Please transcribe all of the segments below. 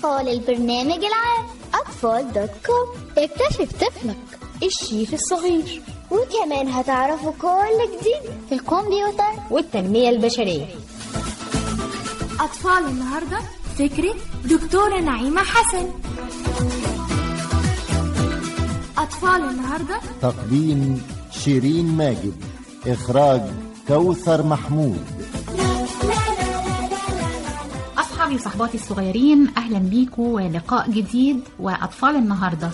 أطفال البرنامج العام أطفال دوت كوم اكتشف طفلك الشيف الصغير وكمان هتعرفوا كل جديد في الكمبيوتر والتنمية البشرية أطفال النهاردة فكرة دكتورة نعيمة حسن أطفال النهاردة تقديم شيرين ماجد إخراج كوثر محمود أصحابي وصحباتي الصغيرين أهلا بيكم ولقاء جديد وأطفال النهاردة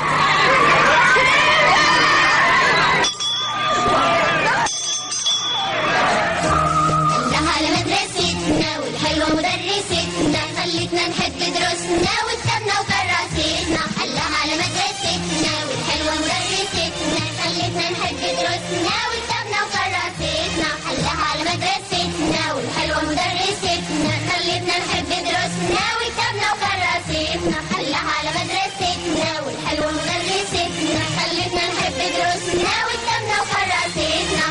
ده على مدرستنا والحلوة مدرستنا خلتنا نحب دروسنا وكتابنا وكراستنا حلها على مدرستنا والحلوة مدرستنا خلتنا نحب دروسنا وكتابنا وكراستنا حلها على مدرستنا والحلوة مدرستنا خلتنا نحب دروسنا وكتابنا وكراستنا حلها على مدرستنا والحلوة مدرستنا خلتنا نحب دروسنا وكتابنا وكراستنا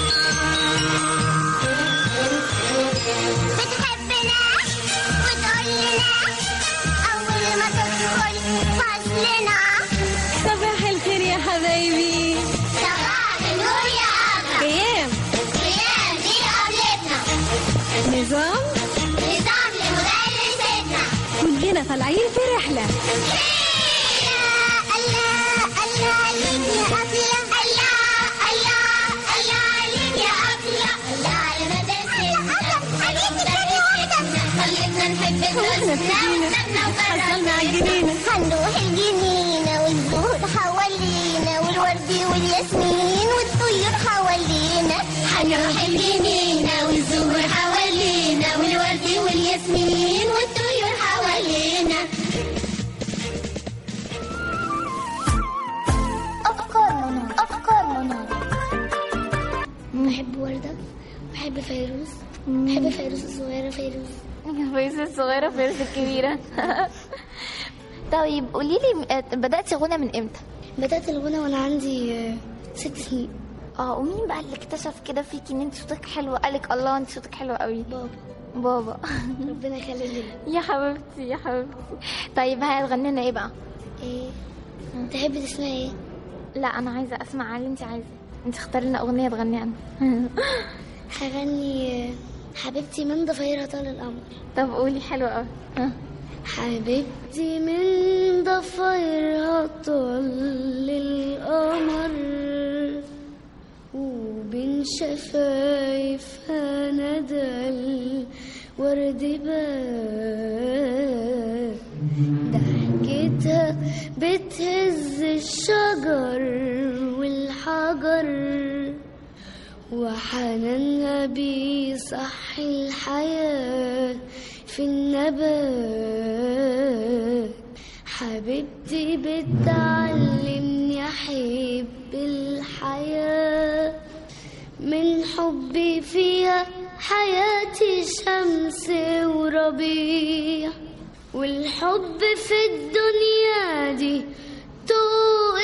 بتحبنا وتقول لنا أول ما تدخل فصلنا صباح الخير يا حبايبي صباح النور يا أبا قيام قيام دي قبلتنا نظام نظام لمدرستنا كلنا طالعين في رحلة الله الله عليك يا أبلة الله الله الله عليك يا أبلة الله على مدرستنا خلتنا نحب دروسنا وكتابنا حصلنا على الجنينة هنروح الجنينة والزهور حوالينا والورد والياسمين والطيور حوالينا هنروح الجنينة والزهور حوالينا والورد والياسمين والطيور حوالينا أفكار منار أفكار منار بحب وردة بحب فيروز بحب فيروز الصغيرة فيروز فيروز الصغيرة فيروز الكبيرة طيب قولي لي بدأتي غنى من امتى؟ بدأت الغنى وأنا عندي آه، ست سنين اه ومين بقى اللي اكتشف كده فيكي ان انت صوتك حلو قالك الله انت صوتك حلو قوي بابا بابا ربنا يخليه لنا يا حبيبتي يا حبيبتي طيب هتغني لنا ايه بقى؟ إيه تحبي تسمعي إيه؟ لا انا عايزه اسمع اللي انت عايزه انت اختاري لنا اغنيه تغنيها انا هغني آه، حبيبتي من ضفيرها طال القمر طب قولي حلوه قوي ها حبيبتي من ضفيرها طل القمر وبين شفايفها ندى الورد بان ضحكتها بتهز الشجر والحجر وحنانها بيصحي الحياة في النبات حبيبتي بتعلمني أحب الحياة من حبي فيها حياتي شمس وربيع والحب في الدنيا دي طوق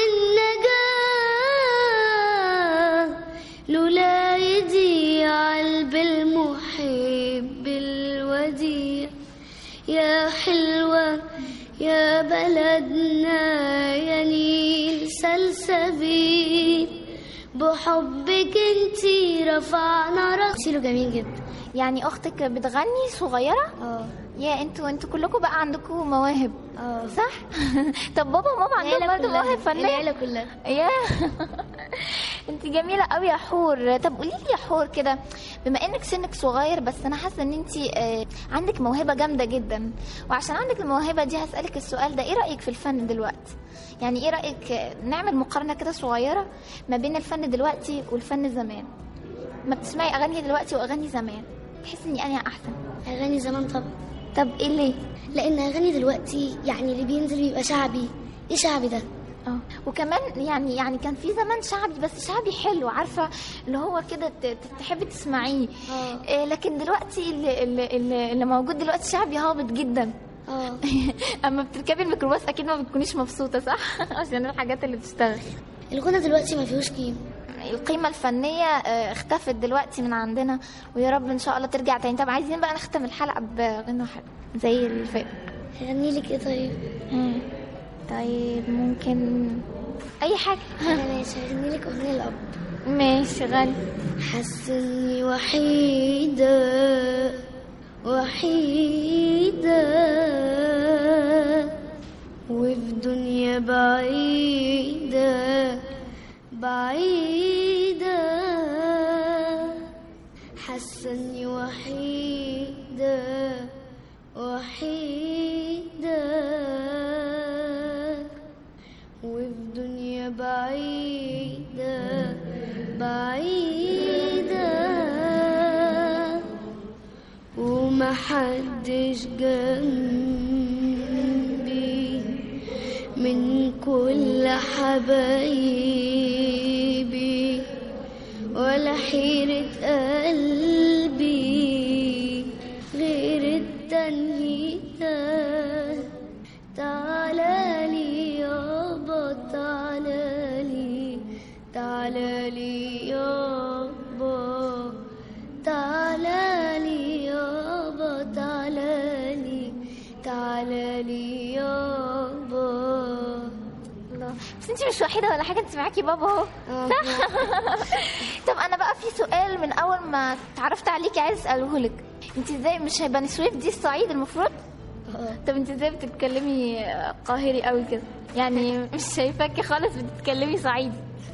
النجاة لولا يضيع قلب المحب الوديع يا حلوة يا بلدنا يا نيل سلسبيل بحبك انتي رفعنا رأسي جميل جدا يعني اختك بتغني صغيره اه يا انتوا انتوا كلكم بقى عندكم مواهب اه صح طب بابا وماما عندهم برضه مواهب فنيه العيلة كلها يا انت جميله قوي يا حور طب قولي لي يا حور كده بما انك سنك صغير بس انا حاسه ان انت آه، عندك موهبه جامده جدا وعشان عندك الموهبه دي هسالك السؤال ده ايه رايك في الفن دلوقتي يعني ايه رايك آه، نعمل مقارنه كده صغيره ما بين الفن دلوقتي والفن زمان ما بتسمعي اغاني دلوقتي واغاني زمان تحس اني انا احسن أغاني زمان طبعا طب ايه ليه لأن أغاني دلوقتي يعني اللي بينزل بيبقى شعبي إيه شعبي ده؟ اه وكمان يعني يعني كان في زمان شعبي بس شعبي حلو عارفه اللي هو كده ت- ت- تحبي تسمعيه اه إيه لكن دلوقتي اللي, اللي, اللي, اللي موجود دلوقتي شعبي هابط جدا اه اما بتركبي الميكروباص اكيد ما بتكونيش مبسوطه صح عشان الحاجات اللي بتشتغل الغنى دلوقتي ما فيهوش قيمة القيمة الفنية آه، اختفت دلوقتي من عندنا ويا رب ان شاء الله ترجع تاني طب عايزين بقى نختم الحلقة بغنوة حلوة زي اللي فات غني لك ايه طيب ها. طيب ممكن اي حاجه انا ماشي هغني لك اغنيه الاب ماشي غني حاسة اني وحيدة وحيدة وفي دنيا بعيدة بعيدة حاسة اني وحيدة وحيدة وفي دنيا بعيدة بعيدة ومحدش جنبي من كل حبايبي ولا حيرة قلبي غير التنهيدة تعالى لي يابا تعالى لي تعالى لي يابا تعالى لي يابا تعالى لي تعالى لي يابا الله بس انت مش وحيده ولا حاجه انت معاكي بابا اهو صح طب انا بقى في سؤال من اول ما اتعرفت عليكي عايز اساله لك انت ازاي مش بني سويف دي الصعيد المفروض طب انت ازاي بتتكلمي قاهري قوي كده يعني مش شايفاكي خالص بتتكلمي صعيدي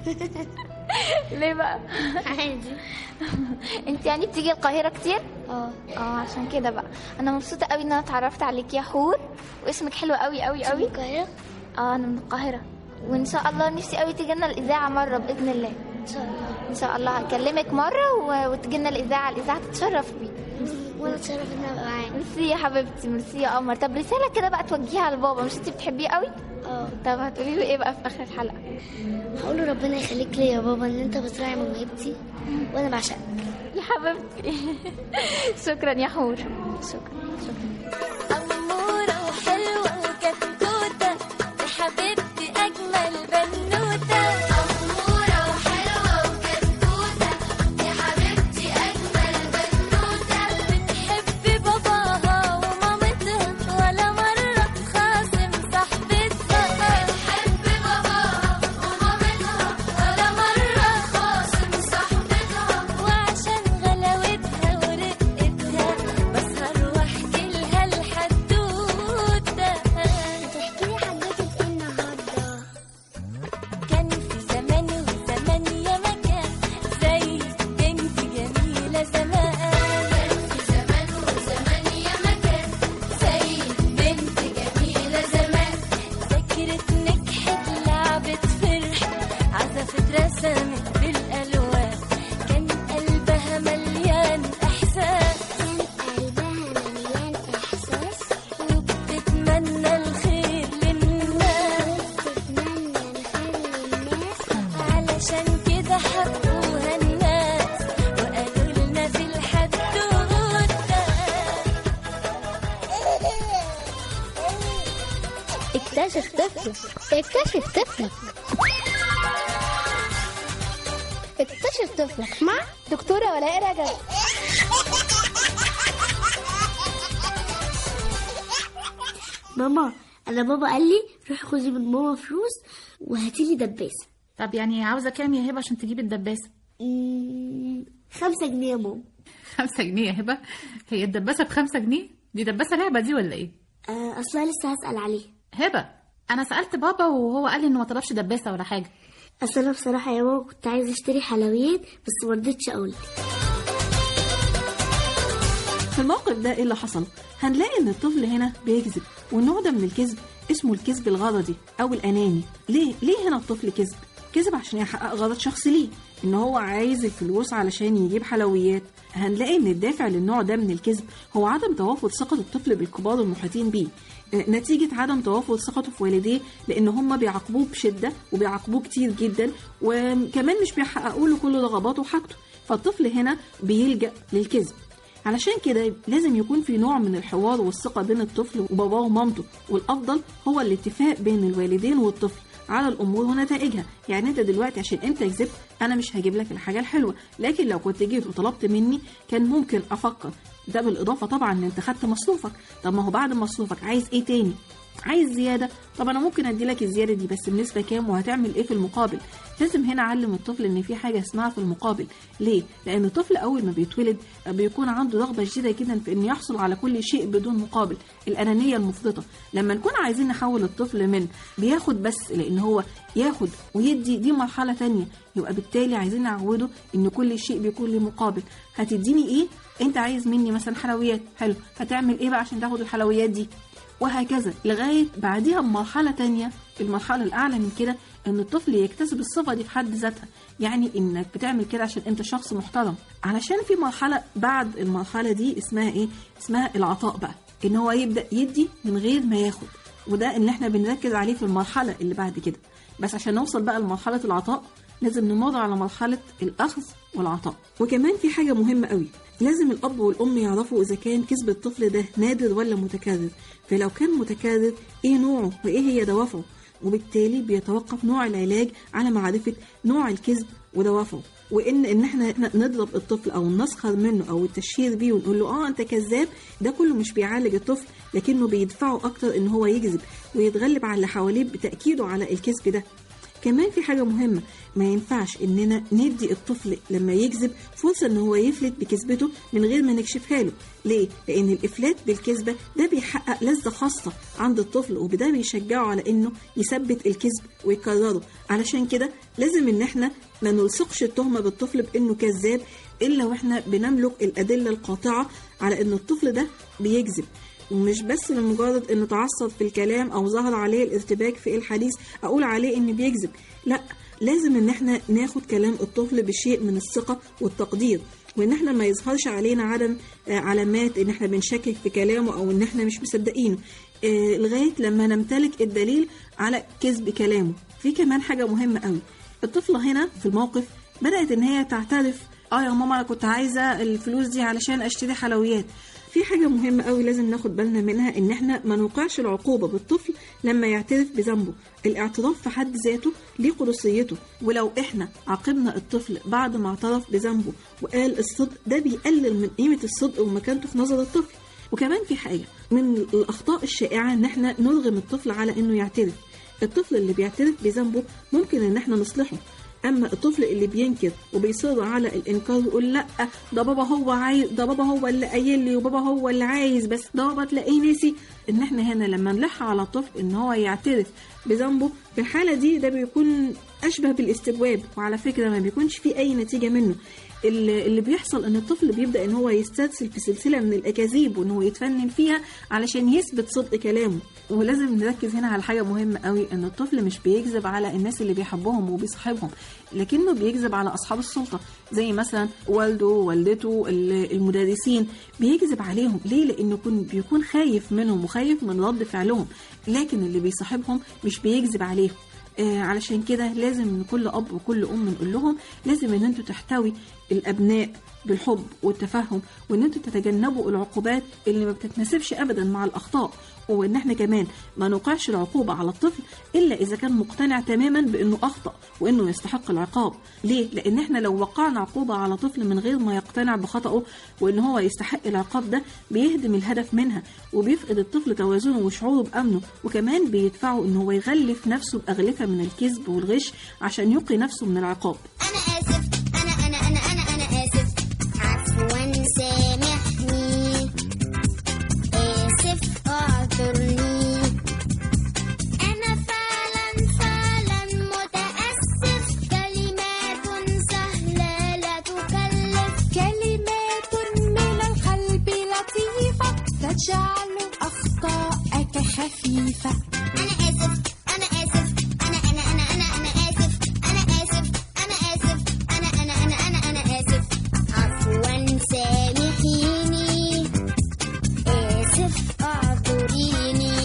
ليه بقى عادي انت يعني بتيجي القاهره كتير اه اه عشان كده بقى انا مبسوطه قوي ان انا اتعرفت عليك يا حور واسمك حلو قوي قوي قوي القاهرة اه انا من القاهره وان شاء الله نفسي قوي تيجي لنا الاذاعه مره باذن الله ان شاء الله ان شاء الله هكلمك مره و... وتجي لنا الاذاعه الاذاعه تتشرف بيك وانا اتشرف ان ابقى معاك ميرسي يا حبيبتي ميرسي يا قمر طب رساله كده بقى توجهيها لبابا مش انت بتحبيه قوي اه طب هتقولي له ايه بقى في اخر الحلقه هقول له ربنا يخليك لي يا بابا ان انت بتراعي موهبتي وانا بعشقك يا حبيبتي شكرا يا حور شكرا شكرا أمورة وحلوة وكتكوتة يا حبيبتي أجمل بنوتة أمورة وحلوة وكتكوتة يا حبيبتي أجمل بنوتة بتحب باباها ومامتها ولا مرة تخاصم صاحبتها بتحب باباها ومامتها ولا مرة تخاصم صاحبتها وعشان غلاوتها ورقتها بسهر واحكي لها الحدوتة تحكي لي حدوتة ايه النهارده كان في زمان وزمان يا مكان زي بنت جميلة زمان كان في زمان وزمان يا مكان زي بنت جميلة زمان ذاكرت نجحت لعبت فرحت عزفت رسمت بالألوان كان قلبها مليان إحساس قلبها مليان احساس وبتتمنى الخير للناس تتمنى الخير للناس علشان كده حبوها الناس وقالوا لنا في الحدوتة اكتشف طفلك اكتشف طفلك اكتشف طفلك مع دكتورة ولاء رجب ماما انا بابا قال لي روحي خدي من ماما فلوس وهاتي لي دباسه طب يعني عاوزه كام يا هبه عشان تجيب الدباسه مم، خمسة جنيه يا ماما خمسة جنيه يا هبه هي الدباسه بخمسة جنيه دي دباسه لعبه دي ولا ايه آه، اصلا لسه هسأل عليه هبه انا سالت بابا وهو قال لي انه ما طلبش دباسه ولا حاجه اصل انا بصراحة يا ماما كنت عايزة اشتري حلويات بس مرضتش اقول في الموقف ده ايه اللي حصل؟ هنلاقي ان الطفل هنا بيكذب والنوع ده من الكذب اسمه الكذب الغرضي او الاناني ليه ليه هنا الطفل كذب كذب عشان يحقق غرض شخصي ليه ان هو عايز الفلوس علشان يجيب حلويات هنلاقي ان الدافع للنوع ده من الكذب هو عدم توافر ثقة الطفل بالكبار المحيطين بيه نتيجة عدم توافر ثقته في والديه لأن هم بيعاقبوه بشدة وبيعاقبوه كتير جدا وكمان مش بيحققوا له كل رغباته وحاجته فالطفل هنا بيلجأ للكذب علشان كده لازم يكون في نوع من الحوار والثقة بين الطفل وباباه ومامته والأفضل هو الاتفاق بين الوالدين والطفل على الامور ونتائجها يعني انت دلوقتي عشان انت كذبت انا مش هجيب لك الحاجه الحلوه لكن لو كنت جيت وطلبت مني كان ممكن افكر ده بالاضافه طبعا ان انت خدت مصروفك طب ما هو بعد مصروفك عايز ايه تاني عايز زياده طب انا ممكن ادي لك الزياده دي بس بنسبه كام وهتعمل ايه في المقابل لازم هنا اعلم الطفل ان في حاجه اسمها في المقابل ليه لان الطفل اول ما بيتولد بيكون عنده رغبه شديده جدا في انه يحصل على كل شيء بدون مقابل الانانيه المفرطه لما نكون عايزين نحول الطفل من بياخد بس لان هو ياخد ويدي دي مرحله تانية يبقى بالتالي عايزين نعوده ان كل شيء بيكون له مقابل هتديني ايه انت عايز مني مثلا حلويات حلو هتعمل ايه بقى عشان تاخد الحلويات دي وهكذا لغاية بعديها بمرحلة تانية المرحلة الأعلى من كده إن الطفل يكتسب الصفة دي في حد ذاتها يعني إنك بتعمل كده عشان أنت شخص محترم علشان في مرحلة بعد المرحلة دي اسمها إيه؟ اسمها العطاء بقى إن هو يبدأ يدي من غير ما ياخد وده اللي إحنا بنركز عليه في المرحلة اللي بعد كده بس عشان نوصل بقى لمرحلة العطاء لازم نمر على مرحلة الأخذ والعطاء وكمان في حاجة مهمة قوي لازم الأب والأم يعرفوا إذا كان كسب الطفل ده نادر ولا متكرر فلو كان متكرر إيه نوعه وإيه هي دوافعه وبالتالي بيتوقف نوع العلاج على معرفة نوع الكذب ودوافعه وان ان احنا نضرب الطفل او نسخر منه او التشهير بيه ونقول له اه انت كذاب ده كله مش بيعالج الطفل لكنه بيدفعه اكتر ان هو يكذب ويتغلب على اللي حواليه بتاكيده على الكذب ده كمان في حاجة مهمة ما ينفعش إننا ندي الطفل لما يكذب فرصة إن هو يفلت بكذبته من غير ما نكشفها له ليه؟ لأن الإفلات بالكذبة ده بيحقق لذة خاصة عند الطفل وبده بيشجعه على إنه يثبت الكذب ويكرره علشان كده لازم إن إحنا ما نلصقش التهمة بالطفل بإنه كذاب إلا وإحنا بنملك الأدلة القاطعة على إن الطفل ده بيكذب ومش بس لمجرد انه تعصب في الكلام او ظهر عليه الارتباك في الحديث اقول عليه انه بيكذب لا لازم ان احنا ناخد كلام الطفل بشيء من الثقه والتقدير وان احنا ما يظهرش علينا عدم آه، علامات ان احنا بنشكك في كلامه او ان احنا مش مصدقينه آه، لغايه لما نمتلك الدليل على كذب كلامه في كمان حاجه مهمه قوي الطفله هنا في الموقف بدات ان هي تعترف اه يا ماما انا كنت عايزه الفلوس دي علشان اشتري حلويات في حاجة مهمة قوي لازم ناخد بالنا منها إن إحنا ما نوقعش العقوبة بالطفل لما يعترف بذنبه، الاعتراف في حد ذاته ليه قدسيته، ولو إحنا عاقبنا الطفل بعد ما اعترف بذنبه وقال الصدق ده بيقلل من قيمة الصدق ومكانته في نظر الطفل، وكمان في حاجة من الأخطاء الشائعة إن إحنا نرغم الطفل على إنه يعترف، الطفل اللي بيعترف بذنبه ممكن إن إحنا نصلحه، اما الطفل اللي بينكر وبيصر على الانكار ويقول لا ده بابا هو عايز ده بابا هو اللي قايل لي وبابا هو اللي عايز بس ده بابا تلاقيه نسي ان احنا هنا لما نلح على الطفل ان هو يعترف بذنبه في الحاله دي ده بيكون اشبه بالاستجواب وعلى فكره ما بيكونش فيه اي نتيجه منه اللي اللي بيحصل ان الطفل بيبدا ان هو يسترسل في سلسله من الاكاذيب وان هو يتفنن فيها علشان يثبت صدق كلامه ولازم نركز هنا على حاجه مهمه قوي ان الطفل مش بيكذب على الناس اللي بيحبهم وبيصاحبهم لكنه بيكذب على اصحاب السلطه زي مثلا والده والدته ال- المدرسين بيكذب عليهم ليه لانه يكون بيكون خايف منهم وخايف من رد فعلهم لكن اللي بيصاحبهم مش بيكذب عليهم آه علشان كده لازم ان كل اب وكل ام نقول لهم لازم ان انتوا تحتوي الابناء بالحب والتفهم وان انتوا تتجنبوا العقوبات اللي ما بتتناسبش ابدا مع الاخطاء وان احنا كمان ما نوقعش العقوبه على الطفل الا اذا كان مقتنع تماما بانه اخطا وانه يستحق العقاب ليه لان احنا لو وقعنا عقوبه على طفل من غير ما يقتنع بخطاه وان هو يستحق العقاب ده بيهدم الهدف منها وبيفقد الطفل توازنه وشعوره بامنه وكمان بيدفعه ان هو يغلف نفسه باغلفه من الكذب والغش عشان يقي نفسه من العقاب أنا آسف أنا أنا أنا أنا أنا آسف عفوا سامحني آسف اعذرني أنا فعلا فعلا متأسف كلمات سهلة لا تكلف كلمات من القلب لطيفة تجعل أخطاءك خفيفة أنا آسف أنا آسف أنا أنا أنا أنا أنا آسف أنا آسف أنا آسف أنا أنا أنا أنا أنا آسف عفوا سامحيني آسف اعذريني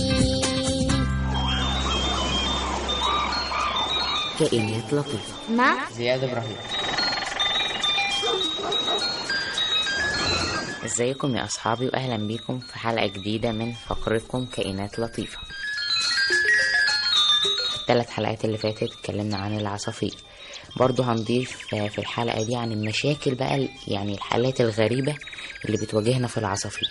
كائنات لطيفة مع زياد إبراهيم ازيكم يا أصحابي وأهلا بيكم في حلقة جديدة من فقرتكم كائنات لطيفة في الثلاث حلقات اللي فاتت اتكلمنا عن العصافير برضو هنضيف آه، في الحلقة دي عن المشاكل بقى ال- يعني الحالات الغريبة اللي بتواجهنا في العصافير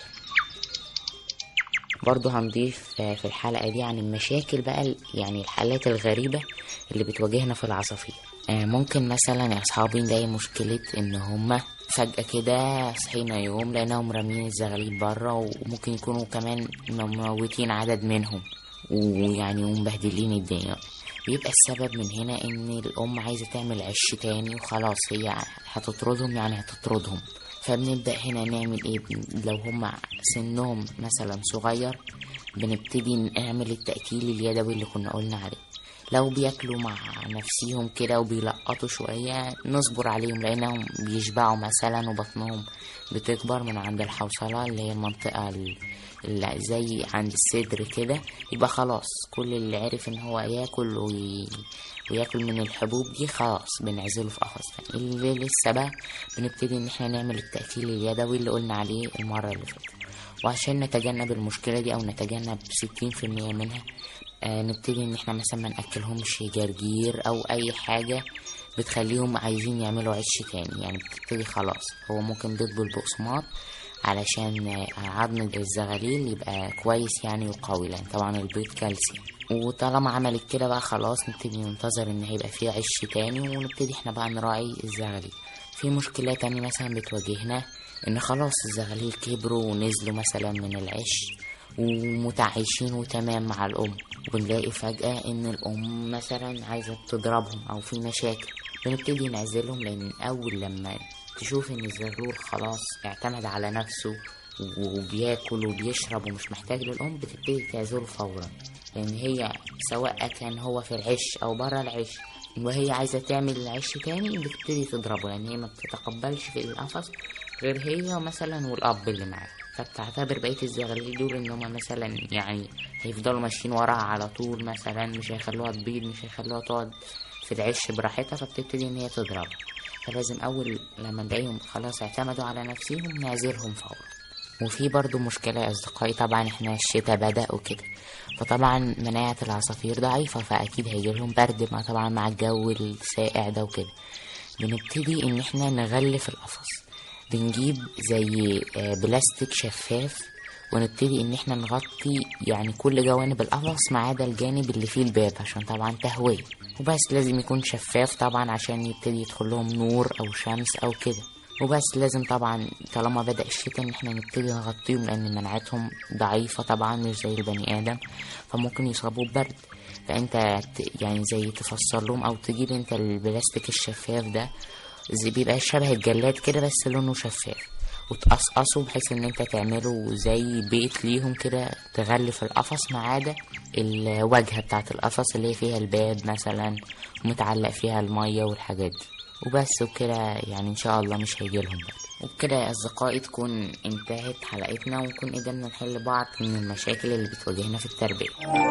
برضو هنضيف آه، في الحلقة دي عن المشاكل بقى ال- يعني الحالات الغريبة اللي بتواجهنا في العصافير آه، ممكن مثلا يا أصحابي نلاقي مشكلة إن هما فجأة كده صحينا يوم لقيناهم رامين الزغاليل بره وممكن يكونوا كمان مموتين عدد منهم ويعني ومبهدلين الدنيا بيبقى السبب من هنا ان الام عايزه تعمل عش تاني وخلاص هي هتطردهم يعني هتطردهم فبنبدا هنا نعمل ايه بن- لو هم سنهم مثلا صغير بنبتدي نعمل التاكيل اليدوي اللي كنا قلنا عليه لو بياكلوا مع نفسيهم كده وبيلقطوا شوية نصبر عليهم لأنهم بيشبعوا مثلا وبطنهم بتكبر من عند الحوصلة اللي هي المنطقة ال- اللي زي عند الصدر كده يبقى خلاص كل اللي عرف ان هو ياكل وي... وياكل من الحبوب دي خلاص بنعزله في قفص تاني اللي لسه بقى بنبتدي ان احنا نعمل التأكيل اليدوي اللي قلنا عليه المرة اللي فاتت وعشان نتجنب المشكلة دي او نتجنب ستين في المية منها آه نبتدي ان احنا مثلا ما ناكلهمش جرجير او اي حاجه بتخليهم عايزين يعملوا عش تاني يعني بتبتدي خلاص هو ممكن بيض بالبقسماط علشان آه، عظم الزغاليل يبقى كويس يعني وقوي لان طبعا البيض كالسيوم وطالما عملت كده بقى خلاص نبتدي ننتظر ان هيبقى فيه عش تاني ونبتدي احنا بقى نراعي الزغاليل في مشكلة تانية مثلا بتواجهنا ان خلاص الزغاليل كبروا ونزلوا مثلا من العش ومتعايشين وتمام مع الأم وبنلاقي فجأة إن الأم مثلا عايزة تضربهم أو في مشاكل بنبتدي نعزلهم لأن أول لما تشوف إن الزغلول خلاص اعتمد على نفسه وبياكل وبيشرب ومش محتاج للأم بتبتدي تعزله فورا لأن هي سواء كان هو في العش أو برا العش وهي عايزة تعمل العش تاني بتبتدي تضربه لأن هي ما بتتقبلش في القفص غير هي مثلا والأب اللي معاها فبتعتبر بقية الزغاليل دول إن هما مثلا يعني هيفضلوا ماشيين وراها على طول مثلا مش هيخلوها تبيض مش هيخلوها تقعد في العش براحتها فبتبتدي إن هي تضرب فلازم أول لما نلاقيهم خلاص اعتمدوا على نفسهم نعزلهم فورا وفي برضو مشكلة يا أصدقائي طبعا احنا الشتاء بدأ وكده فطبعا مناعة العصافير ضعيفة فأكيد هيجيلهم برد مع طبعا مع الجو الساقع ده وكده بنبتدي إن احنا نغلف القفص بنجيب زي آه، بلاستيك شفاف ونبتدي ان احنا نغطي يعني كل جوانب القفص ما عدا الجانب اللي فيه الباب عشان طبعا تهوية وبس لازم يكون شفاف طبعا عشان يبتدي يدخل لهم نور او شمس او كده وبس لازم طبعا طالما بدأ الشتاء ان احنا نبتدي نغطيهم لان مناعتهم ضعيفة طبعا مش زي البني ادم فممكن يصابوا ببرد فانت ت- يعني زي تفصل لهم او تجيب انت البلاستيك الشفاف ده زي بيبقى شبه الجلاد كده بس لونه شفاف وتقصقصه بحيث ان انت تعمله زي بيت ليهم كده تغلف القفص ما عدا الواجهة بتاعت القفص اللي هي فيها الباب مثلا ومتعلق فيها المية والحاجات دي وبس وكده يعني ان شاء الله مش هيجيلهم برد وبكده يا اصدقائي تكون انتهت حلقتنا ونكون قدرنا نحل بعض من المشاكل اللي بتواجهنا في التربية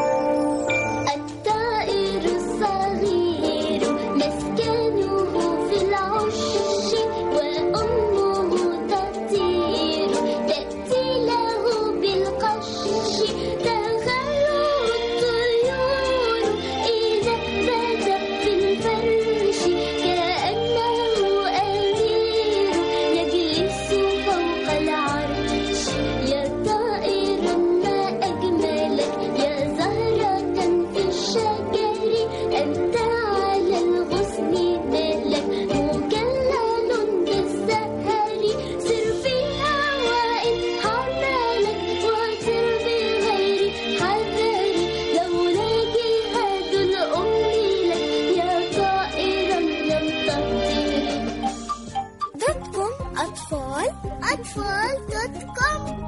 الطائر الصغير مسكنه في العش وأمه تطير تأتي له بالقش تغر الطيور إذا بدا في الفرش كأنه أمير يجلس فوق العرش يا طائر ما أجملك يا زهرة في الشجر أنت على الغصن مالك مكلل بالسهر سر في هواء حمالك وسر بغير حذر لولا جهاد الأم لك يا طائرا ينتظر دوت كوم أطفال أطفال دوت كوم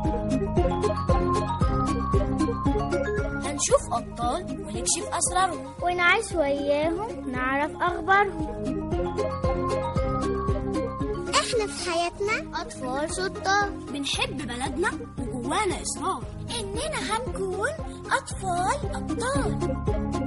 هنشوف أبطال ونكشف أسرارهم ونعيش وياهم نعرف أخبارهم إحنا في حياتنا أطفال شطار بنحب بلدنا وجوانا إصرار إننا هنكون أطفال أبطال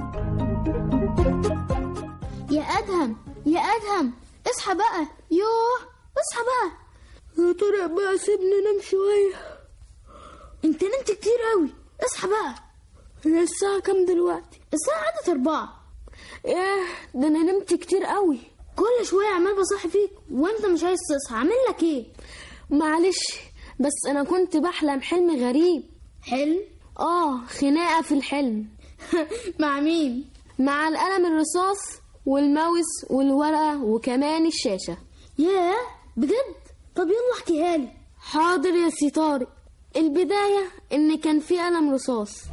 يا أدهم يا أدهم اصحى بقى يوه اصحى بقى يا طارق بقى سيبني انام شوية انت نمت كتير اوي اصحى بقى هي الساعة كام دلوقتي؟ الساعة عدت أربعة ايه ده أنا نمت كتير قوي كل شويه عمال بصحي فيك وانت مش عايز تصحى اعمل لك ايه معلش بس انا كنت بحلم حلم غريب حلم اه خناقه في الحلم مع مين مع القلم الرصاص والماوس والورقه وكمان الشاشه ياه بجد طب يلا احكيها لي حاضر يا سي طارق البدايه ان كان في قلم رصاص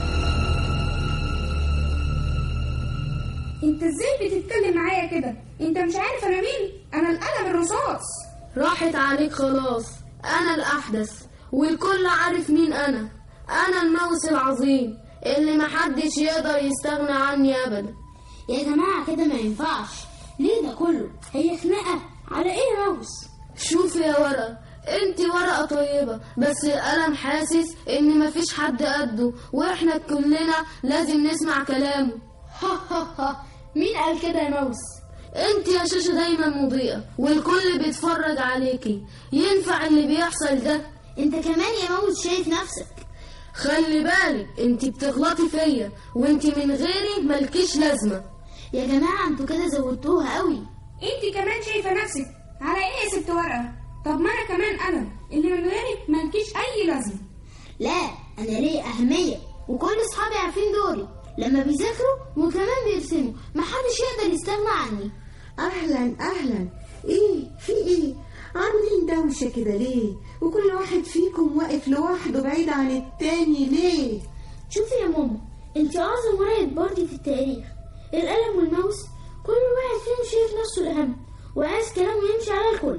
انت ازاي بتتكلم معايا كده انت مش عارف انا مين انا القلم الرصاص راحت عليك خلاص انا الاحدث والكل عارف مين انا انا الماوس العظيم اللي محدش يقدر يستغنى عني ابدا يا جماعه كده ما ينفعش ليه ده كله هي خناقه على ايه ماوس شوفي يا ورقه انت ورقه طيبه بس القلم حاسس ان مفيش حد قده واحنا كلنا لازم نسمع كلامه مين قال كده يا ماوس انت يا شاشة دايما مضيئة والكل بيتفرج عليكي ينفع اللي بيحصل ده انت كمان يا ماوس شايف نفسك خلي بالك انت بتغلطي فيا وانت من غيري ملكيش لازمة يا جماعة انتوا كده زودتوها قوي انت كمان شايفه نفسك على ايه يا ست ورقه طب ما انا كمان قلم اللي من غيرك مالكيش اي لازمه لا انا ليه اهمية وكل اصحابي عارفين دوري لما بيذاكروا وكمان بيرسموا محدش يقدر يستغنى عني اهلا اهلا ايه في ايه عاملين دوشه كده ليه وكل واحد فيكم واقف لوحده بعيد عن التاني ليه شوفي يا ماما انت اعظم ورقة بردي في التاريخ القلم والماوس كل واحد فيهم شايف نفسه الاهم وعايز كلامه يمشي على الكل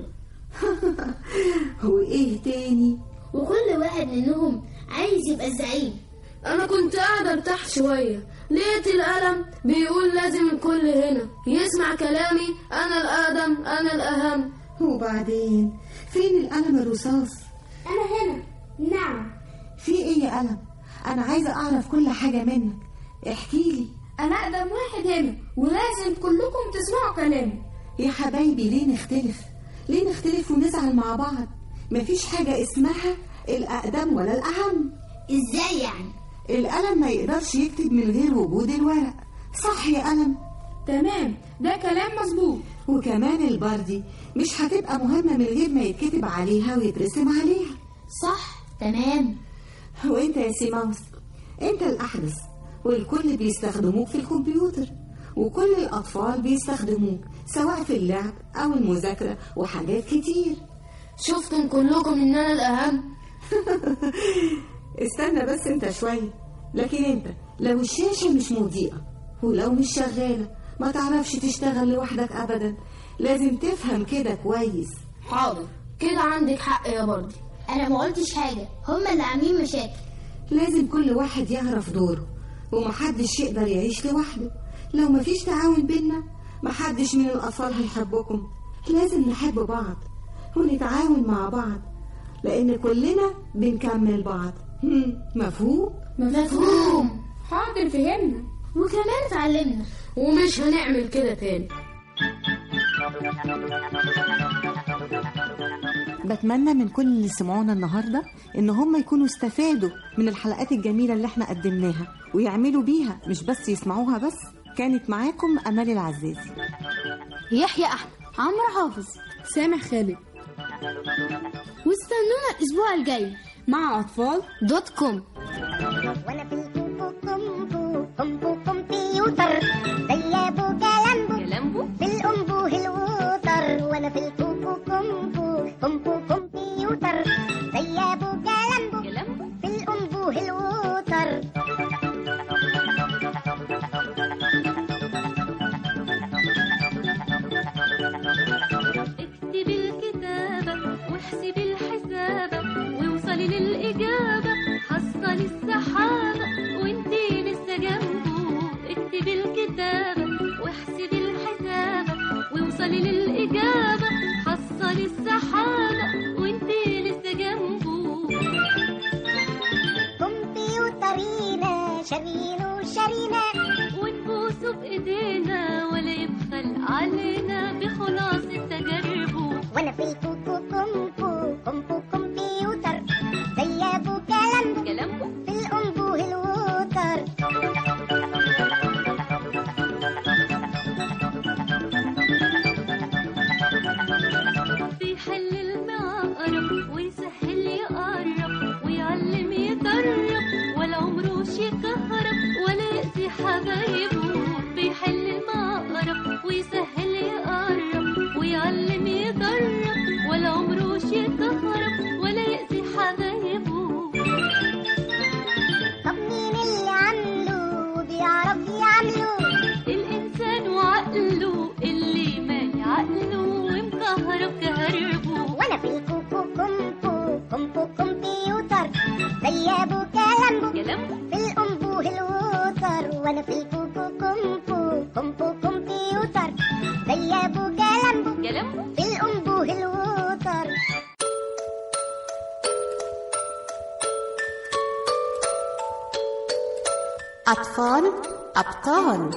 هو ايه تاني وكل واحد منهم عايز يبقى الزعيم انا كنت قاعده ارتاح شويه لقيت القلم بيقول لازم الكل هنا يسمع كلامي انا الاقدم انا الاهم وبعدين فين القلم الرصاص انا هنا نعم في ايه يا قلم انا عايزه اعرف كل حاجه منك احكي لي انا اقدم واحد هنا ولازم كلكم تسمعوا كلامي يا حبايبي ليه نختلف ليه نختلف ونزعل مع بعض مفيش حاجه اسمها الاقدم ولا الاهم ازاي يعني القلم ما يقدرش يكتب من غير وجود الورق صح يا قلم تمام ده كلام مظبوط وكمان البردي مش هتبقى مهمة من غير ما يتكتب عليها ويترسم عليها صح تمام وانت يا سي ماوس انت الأحدث والكل بيستخدموك في الكمبيوتر وكل الأطفال بيستخدموك سواء في اللعب أو المذاكرة وحاجات كتير شفتم كلكم ان انا الاهم استنى بس انت شوية لكن انت لو الشاشة مش مضيئة ولو مش شغالة ما تعرفش تشتغل لوحدك أبدا لازم تفهم كده كويس حاضر كده عندك حق يا بردي انا ما قلتش حاجه هما اللي عاملين مشاكل لازم كل واحد يعرف دوره ومحدش يقدر يعيش لوحده لو مفيش تعاون بينا محدش من الأطفال هيحبكم لازم نحب بعض ونتعاون مع بعض لأن كلنا بنكمل بعض هم، مفهوم؟ مفهوم حاضر فهمنا وكمان اتعلمنا ومش هنعمل كده تاني بتمنى من كل اللي سمعونا النهارده ان هم يكونوا استفادوا من الحلقات الجميله اللي احنا قدمناها ويعملوا بيها مش بس يسمعوها بس كانت معاكم امال العزازي يحيى احمد عمرو حافظ سامح خالد واستنونا الاسبوع الجاي مع اطفال دوت كوم وانا في الكوكو كومبو كومبو كمبيوتر زي ابو جلامبو جلامبو في الانبوه الوتر وانا في الكوكو كومبو كومبو كمبيوتر زي ابو جلامبو جلامبو في الانبوه الوتر اكتب الكتابة واحسب الحسابة واوصلي للإجابة حصل السحابة وانتي لسه جنبه اكتب الكتابة واحسب الحسابة واوصلي للإجابة حصل السحابة وانتي لسه جنبه كمبيوترينا شارينه شارينا ونبوسه بإيدينا ولا يبخل علينا بخلاصة تجاربه وانا في الكوكو كومبو كومبو كمبيوتر زي ابو جلامبو جلامبو في الانبوه الوتر أطفال أبطال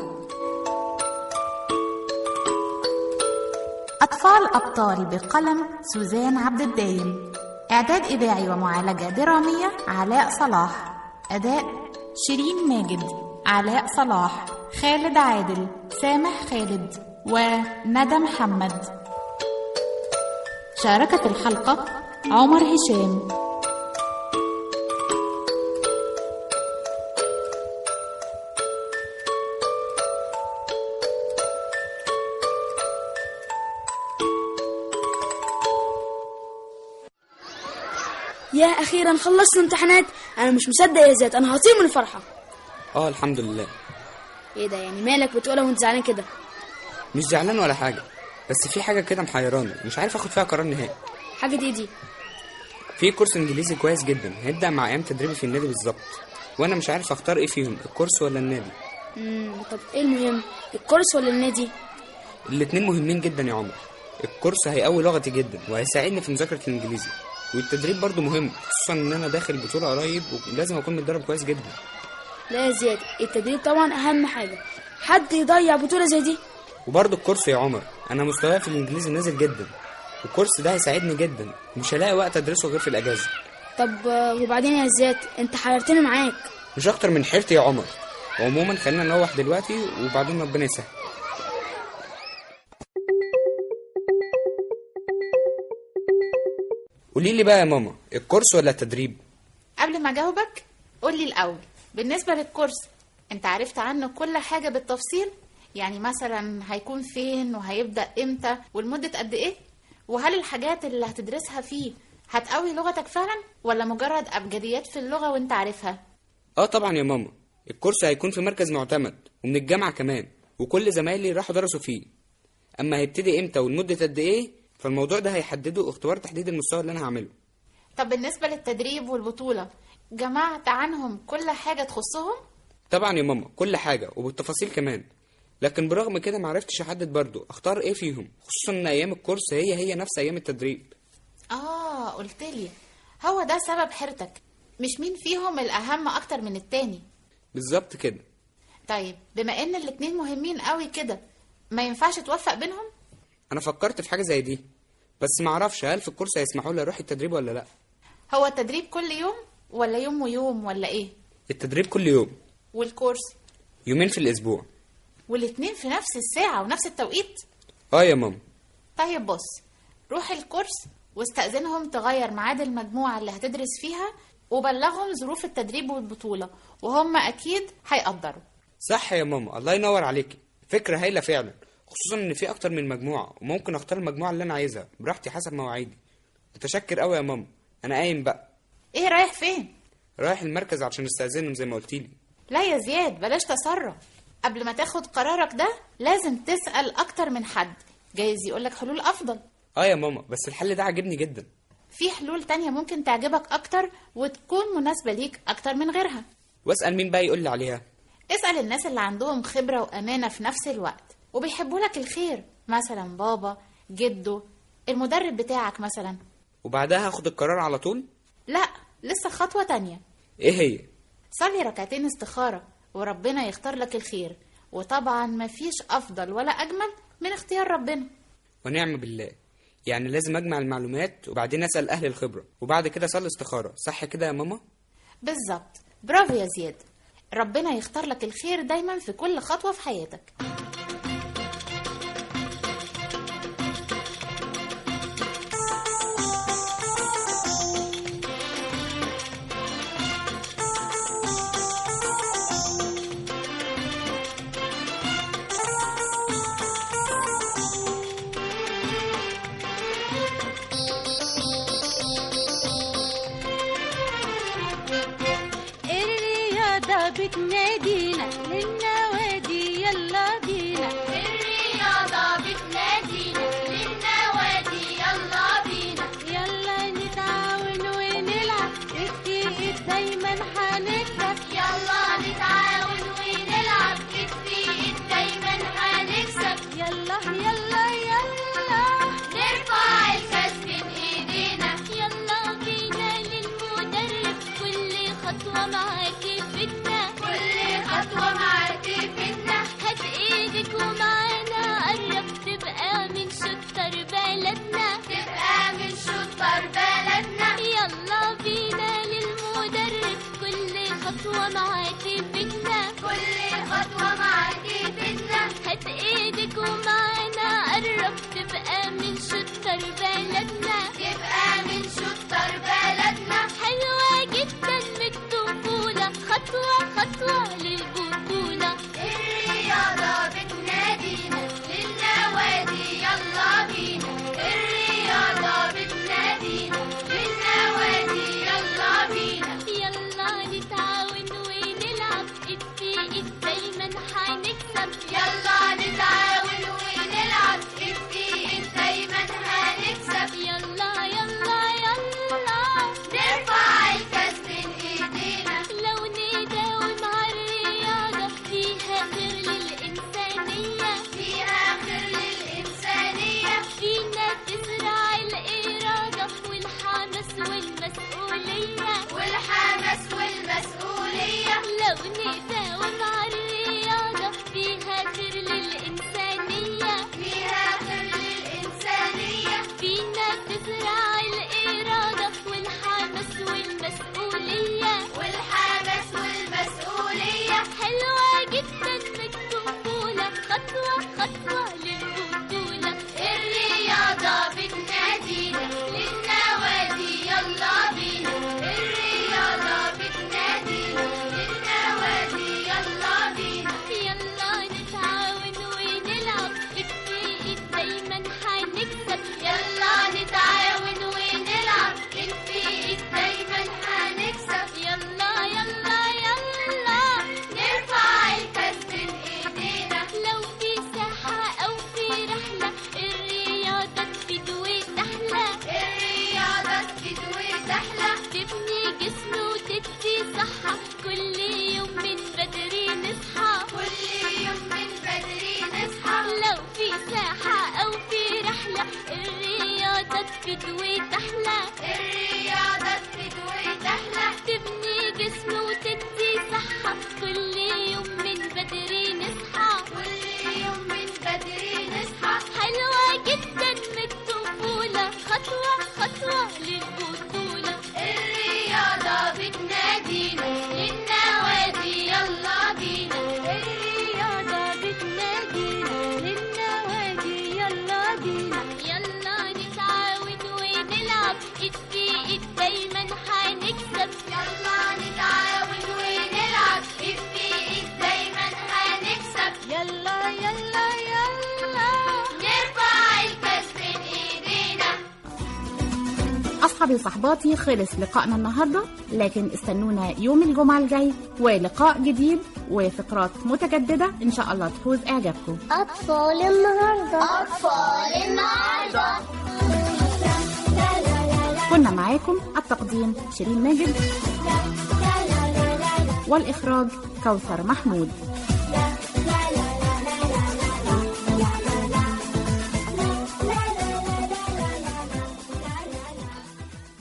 أطفال أبطال بقلم سوزان عبد الدايم إعداد إذاعي ومعالجة درامية علاء صلاح أداء شيرين ماجد علاء صلاح خالد عادل سامح خالد وندى محمد شارك في الحلقة عمر هشام يا اخيرا خلصت امتحانات انا مش مصدق يا زياد انا هطير من الفرحه اه الحمد لله ايه ده يعني مالك بتقولها وانت زعلان كده مش زعلان ولا حاجه بس في حاجه كده محيراني مش عارف اخد فيها قرار نهائي حاجه ايه دي في كورس انجليزي كويس جدا هيبدا مع ايام تدريبي في النادي بالظبط وانا مش عارف اختار ايه فيهم الكورس ولا النادي امم طب ايه المهم الكورس ولا النادي الاتنين مهمين جدا يا عمر الكورس هيقوي لغتي جدا وهيساعدني في مذاكره الانجليزي والتدريب برضو مهم خصوصا ان انا داخل بطوله قريب ولازم اكون متدرب كويس جدا لا يا زياد التدريب طبعا اهم حاجه حد يضيع بطوله زي دي وبرضو الكورس يا عمر انا مستواي في الانجليزي نازل جدا الكورس ده هيساعدني جدا مش هلاقي وقت ادرسه غير في الاجازه طب آه، وبعدين يا زياد انت حيرتني معاك مش اكتر من حيرتي يا عمر وعموما خلينا نروح دلوقتي وبعدين ربنا يسهل قولي لي بقى يا ماما الكورس ولا التدريب قبل ما أجاوبك قولي الأول بالنسبة للكورس أنت عرفت عنه كل حاجة بالتفصيل يعني مثلا هيكون فين وهيبدأ إمتى والمدة قد إيه وهل الحاجات اللي هتدرسها فيه هتقوي لغتك فعلا ولا مجرد أبجديات في اللغة وأنت عارفها اه طبعا يا ماما الكورس هيكون في مركز معتمد ومن الجامعه كمان وكل زمايلي راحوا درسوا فيه اما هيبتدي امتى والمده قد ايه فالموضوع ده هيحدده اختبار تحديد المستوى اللي انا هعمله طب بالنسبة للتدريب والبطولة جمعت عنهم كل حاجة تخصهم طبعا يا ماما كل حاجه وبالتفاصيل كمان لكن برغم كده معرفتش احدد برضو اختار ايه فيهم خصوصا ان ايام الكورس هي هي نفس ايام التدريب آه قلت لي هو ده سبب حيرتك مش مين فيهم الأهم أكتر من التاني بالظبط كده طيب بما إن الاتنين مهمين قوي كده ما ينفعش توفق بينهم انا فكرت في حاجه زي دي بس معرفش هل في الكورس هيسمحوا لي اروح التدريب ولا لا هو التدريب كل يوم ولا يوم ويوم ولا إيه التدريب كل يوم والكورس يومين في الاسبوع والاتنين في نفس الساعة ونفس التوقيت اه يا ماما طيب بص روح الكورس واستأذنهم تغير ميعاد المجموعة اللي هتدرس فيها وبلغهم ظروف التدريب والبطولة وهم أكيد هيقدروا صح يا ماما الله ينور عليكي فكره هايله فعلا خصوصا ان في اكتر من مجموعه وممكن اختار المجموعه اللي انا عايزها براحتي حسب مواعيدي متشكر قوي يا ماما انا قايم بقى إيه رايح فين؟ رايح المركز عشان استاذنهم زي ما قلتيلي لا يا زياد بلاش تسرع قبل ما تاخد قرارك ده لازم تسأل أكتر من حد جايز يقولك حلول أفضل اه يا ماما بس الحل ده عاجبني جدا في حلول تانية ممكن تعجبك أكتر وتكون مناسبة ليك أكتر من غيرها واسال مين بقى يقول لي عليها اسأل الناس اللي عندهم خبرة وأمانة في نفس الوقت وبيحبوا لك الخير مثلا بابا جده المدرب بتاعك مثلا وبعدها هاخد القرار على طول لا لسه خطوة تانية ايه هي صلي ركعتين استخارة وربنا يختار لك الخير وطبعا مفيش أفضل ولا أجمل من اختيار ربنا ونعم بالله يعني لازم اجمع المعلومات وبعدين اسال اهل الخبره وبعد كده اصلي استخاره صح كده يا ماما بالظبط برافو يا زياد ربنا يختار لك الخير دايما في كل خطوة في حياتك الرياضة بتنادينا للنوادي يلا بينا الرياضة بتنادينا للنوادي يلا بينا يلا نتعاون ونلعب كتف ايد دايما هنكسب يلا نتعاون ونلعب كتف ايد دايما هنكسب يلا يلا يلا نرفع الكاس بين ايدينا يلا بينا للمدرب كل خطوة معاكي فتنة كل ايدك ومعانا قرب تبقى من شطر بلدنا تبقى من شطر بلدنا يلا بينا للمدرب كل خطوة معاكي فتنة كل خطوة معاكي فتنة هات ايدك ومعانا قرب تبقى من شطر بلدنا تبقى من شطر بلدنا حلوة جدا من الطفولة خطوة خطوة للبطولة الرياضة بتنادينا للنوادي يلا بينا الرياضة بتنادينا للنوادي يلا بينا يلا نتعاون ونلعب ايد في ايد دايما هنكسب يلا نتعاون ونلعب ايد في ايد دايما هنكسب يلا يلا يلا نرفع الكاس بين ايدينا لو نداوم على الرياضة فيها خير للإنسانية فيها خير للإنسانية فينا تزرع الإرادة والحماس والمسؤولية والحماس والمسؤولية لو نداوم على الرياضة فيها خير للإنسانية فيها خير للإنسانية فينا تزرع الإرادة والحماس والمسؤولية والحماس والمسؤولية حلوة جدا من الطفولة خطوة خطوة للبطولة الرياضة بتنادينا للنوادي يلا بينا الرياضة بتنادينا للنوادي يلا بينا يلا نتعاون ونلعب ايد في ايد دايما هنكسب يلا نتعاون ونلعب ايد في ايد دايما هنكسب يلا يلا يلا نرفع الكاس بين ايدينا لو في ساحة او في رحلة الرياضة تفيد وتحلى الرياضة تفيد وتحلى تبني جسم وتدي صحة كل يوم من بدري نصحى كل يوم من بدري نصحى لو في ساحة أو في رحلة الرياضة تفيد وتحلى الرياضة تفيد وتحلى تبني جسم وتدي صحة كل يوم من بدري نصحى كل يوم من بدري نصحى حلوة جدا من الطفولة خطوة خطوة للبطولة الرياضة بتنادينا للنوادي يلا بينا الرياضة بتنادينا للنوادي يلا بينا يلا نتعاون ونلعب ايد في ايد دايما هنكسب يلا نتعاون ونلعب ايد في ايد دايما هنكسب يلا يلا يلا نرفع الكاس بين ايدينا أصحابي وصحباتي خلص لقائنا النهاردة لكن استنونا يوم الجمعة الجاي ولقاء جديد وفقرات متجددة إن شاء الله تفوز إعجابكم أطفال النهاردة أطفال النهاردة كنا معاكم التقديم شيرين ماجد والإخراج كوثر محمود